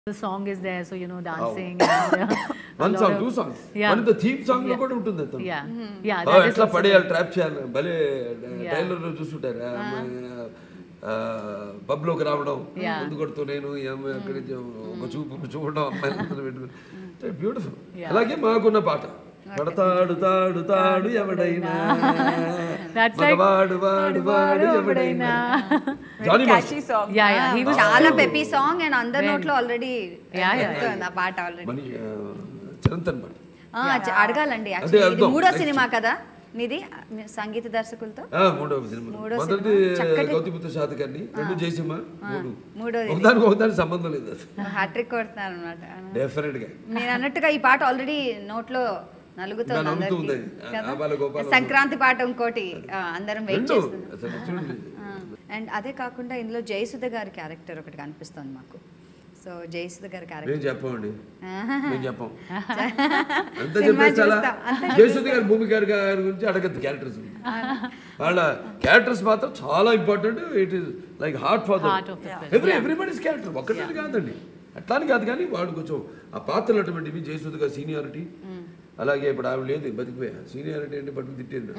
the song is there, so you know, dancing and uh, a one lot song of- two songs Yeah. One the theme song లో కూడా ఉంటుంది అతను Yeah, yeah, ఆ, that is ఎట్లా also పడేయాలి trap చేయాలి భలే Yeah. Trailer లో చూస్తుంటారు పబ్ లోకి రావడం Yeah. ముందు కొడుతూ నేను ఈ అమ్మాయి అక్కడి నుంచి ఒక చూపు చూడడం అమ్మాయి ముందు పెట్టుకుని బ్యూటిఫుల్ Yeah. అలాగే మాకున్న పాట పడతాడు తాడు తాడు ఎవడైనా That's like- మగవాడు వాడు వాడు ఎవడైనా Johnny catchy song Yeah, yeah, he was చాలా so- పెప్పి సాంగ్ అండ్ అందరి నోట్లో ఆల్రెడీ Yeah, yeah, చెప్తుంది ఆ పాట ఆల్రెడీ మనీ చిరంతన్ పాట అడగాలండి అదే యాక్చువల్లీ ఇది అర్థం. మూడో Next. సినిమా కదా మీది మీ సంగీత దర్శకులతో ఆ, మూడవ సినిమా మూడో మొదటి సినిమా. చక్కటి- గౌతమిపుత్ర శాతకాన్ని రెండు జయసింహ మూడు మూడోది ఇది. ఒకదానికి ఒకదానికి సంబంధం లేదు అసలు హ్యాట్రిక్ కొడుతున్నారు అనమాట డెఫినెట్ గా మీరు అన్నట్టుగా ఈ పాట ఆల్రెడీ నోట్లో నలుగుతుంది ఇంకా నలుగుతుంది. అందరికీ. ఆ- కదా? ఆబాల గోపాల సంక్రాంతి పాట ఇంకోటి ఆ, అందరం వెయిట్ రెండు చేస్తున్నాం అసలు చూడండి అండ్ అదే కాకుండా ఇందులో జయసుధ గారి క్యారెక్టర్ ఒకటి కనిపిస్తుంది మాకు సో జయసుధ గారి క్యారెక్టర్ మేము చెప్పమండి మేము చెప్పం అంత సినిమా చెప్పేసి చాలా చూస్తాం. అంతా జయసుధ గారి భూమి గారి గారి గురించి అడగద్దు క్యారెక్టర్స్ వాళ్ళ క్యారెక్టర్స్ మాత్రం చాలా important it is like heart for Heart of the film. Every everybody's character ఒక్కటే కాదండి అట్లాని కాదు కానీ వాడు కొంచెం ఆ పాత్రలు అటువంటివి జయసుధ గారి సీనియారిటీ అలాగే ఇప్పుడు ఆవిడ లేదు బతికిపోయా సీనియారిటీ అంటే పట్టుకు తిట్టిండు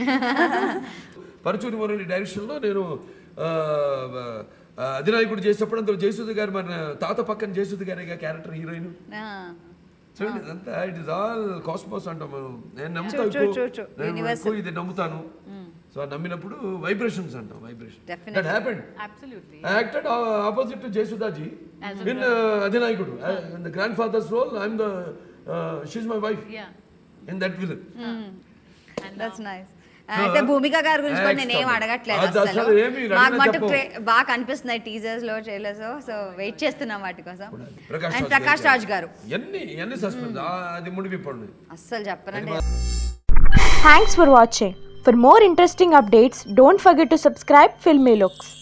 పరచూరి మురళి డైరెక్షన్లో నేను ఆ, ఆ, అధినాయకుడు చేసేటప్పుడు అందులో జయసుధ గారు మన తాత పక్కన జయసుధ గారి క్యారెక్టర్ హీరోయిన్ చూడండి ఇదంతా ఇట్ ఇస్ ఆల్ కాస్మోస్ అంటాం మనం నేను నమ్ముతా True, true, ఎక్కువ. true, true. నేను Universal. ఎక్కువ ఇది నమ్ముతాను సో ఆ నమ్మినప్పుడు వైబ్రేషన్స్ అంటాం vibration Definitely. That happened Absolutely. I acted uh, opposite to Jayasudhaji in uh, Adhinaikudu. Uh, in the grandfather's role, I'm the, uh, she's my wife Yeah. in that villain. That's nice అయితే భూమిక గారి గురించి కూడా నేను ఏం Excellent. అడగట్లేదు అది అసలు అసలు ఏమీ మాకు అడిగినా మటు చెప్పు. ట్రే- బాగా కనిపిస్తున్నాయి టీజర్స్ లో ట్రైలర్స్ సో వెయిట్ చేస్తున్నాం వాటి కోసం ప్రకాష్ అండ్ రాజ్ ప్రకాష్ రాజ్ గారు ఎన్ని ఎన్ని సస్పెన్స్ అది ముడివిప్పండి అస్సలు చెప్పనండి Thanks for watching. For more interesting updates, don't forget to subscribe Filmy Looks.